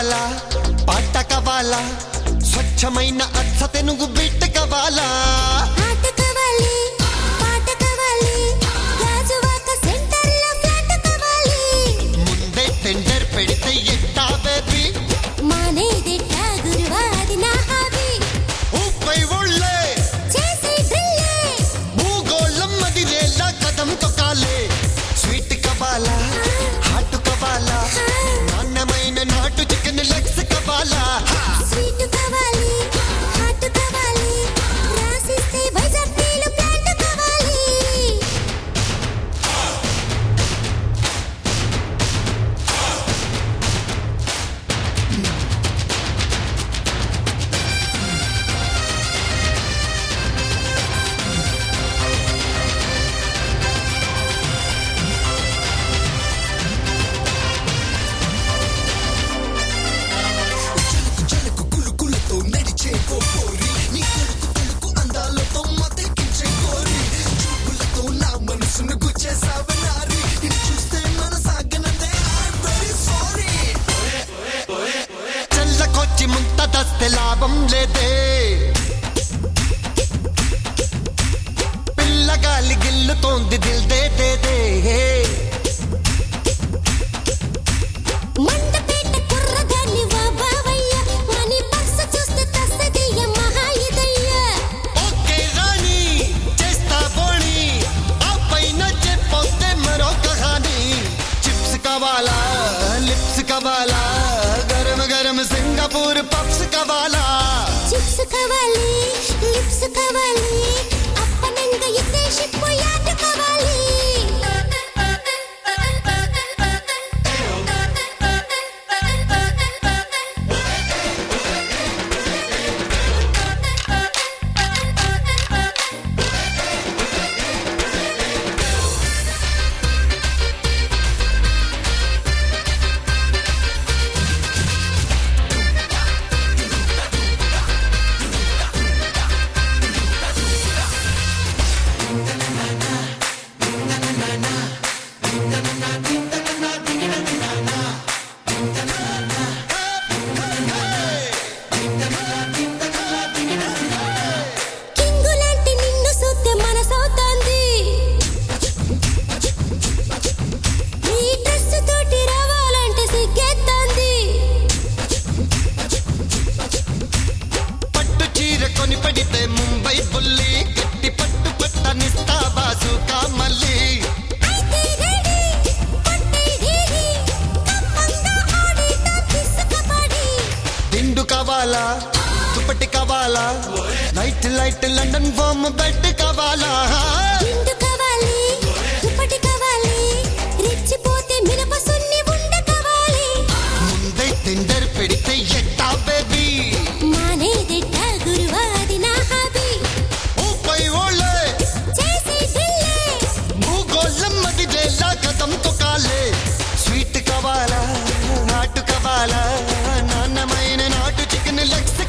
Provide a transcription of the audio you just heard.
కావాలా పాట కావాలా స్వచ్ఛమైన అచ్చ తెనుగు బిడ్డ కావాలా ఆట కావాలి పాట కావాలి గాజువాక సెంటర్లో ఫ్లాట్ కావాలి ముందే టెండర్ పెడితే ఎట్టా బేబీ మానేదిట్ట గురువాది నా హాబీ ఊపై ఒళ్ళే చేసే డ్రిల్లే భూగోళం మదిరేలా కదం తొక్కాలే స్వీట్ కావాలా హాట్ కావాలా నాణ్యమైన నాటు చికెన్ లెగ్స్ కావాలా స్వీట్ కావాలి హాట్ కావాలి రాసిస్తే వైజాగ్ నీళ్ళు ప్లాంట్ కావాలి చల్లకొచ్చి ముంత దస్తే లాభం లేదే పిల్లగాలి గిల్లుతోంది దిల్ దే దే దే మండపేట కుర్రగాన్ని వా బావయ్య మనీ పర్స్ చూస్తే తస్తదీయ మహాయుదయ్య ఓకే రాణి చేస్తా బోణి ఆ పైన చెప్పొస్తే మరో కహాని చిప్స్ కావాలా లిప్స్ కావాలా గరం గరం సింగపూర్ పప్స్ కావాలా చిప్స్ కావాలి లిప్స్ కావాలి అప్పనంగా ఇద్దే షిప్ యాట్ కావాలి కింగు లాంటి నిన్ను చూస్తే మనసవుతోంది ఈ డ్రెస్ తోటి రావాలంటే సిగ్గేస్తోంది పట్టు చీర కొని పడితే ముంబై బుల్లి గట్టి పట్టు పట్టనిస్తా బాసుకా మళ్ళీ అయితే రెడీ పట్టే ఢీఢీ కమ్మంగా ఆడితా పిసుకబడి దిండు కావాలా దుప్పటి కావాలా light light London foam bed కావాలా నిండు కావాలి దుప్పటి కావాలి రెచ్చిపోతే మినప సున్ని ఉండ కావాలి ముందే టెండర్ పెడితే ఎట్టా బేబీ మానేదిట్ట గురువాది నా హాబీ ఊపై ఓళ్ళే చేసే ఢిల్లే భూగోళం మదిరేలా కథం తొక్కాలే స్వీట్ కావాలా నాటు కావాలా నాన్నమైన నాటు చికెన్ లెగ్స్